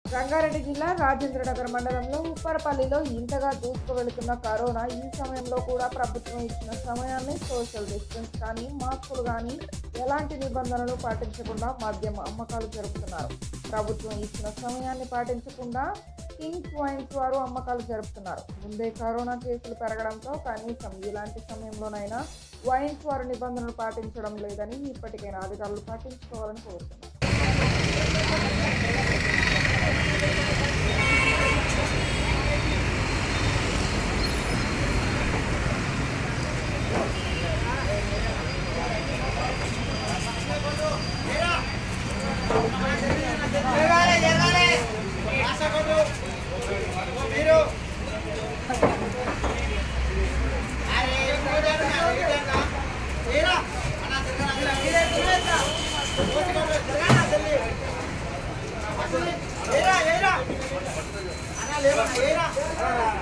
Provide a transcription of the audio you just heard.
రంగారెడ్డి జిల్లా రాజేంద్రనగర్ మండలంలో ఉప్పరపల్లిలో ఇంతగా దూసుకువెళుతున్న కరోనా ఈ సమయంలో కూడా ప్రభుత్వం ఇచ్చిన సమయాన్ని సోషల్ డిస్టెన్స్ కానీ మాస్కులు కానీ ఎలాంటి నిబంధనలు పాటించకుండా మద్యం అమ్మకాలు జరుపుతున్నారు ప్రభుత్వం ఇచ్చిన సమయాన్ని పాటించకుండా కింగ్స్ వైన్స్ వారు అమ్మకాలు జరుపుతున్నారు ముందే కరోనా కేసులు పెరగడంతో కనీసం ఇలాంటి సమయంలోనైనా వైన్స్ వారు నిబంధనలు పాటించడం లేదని ఇప్పటికైనా అధికారులు పాటించుకోవాలని కోరుతున్నారు ఏరా ఏరా అన్న లేవన్నా ఏరా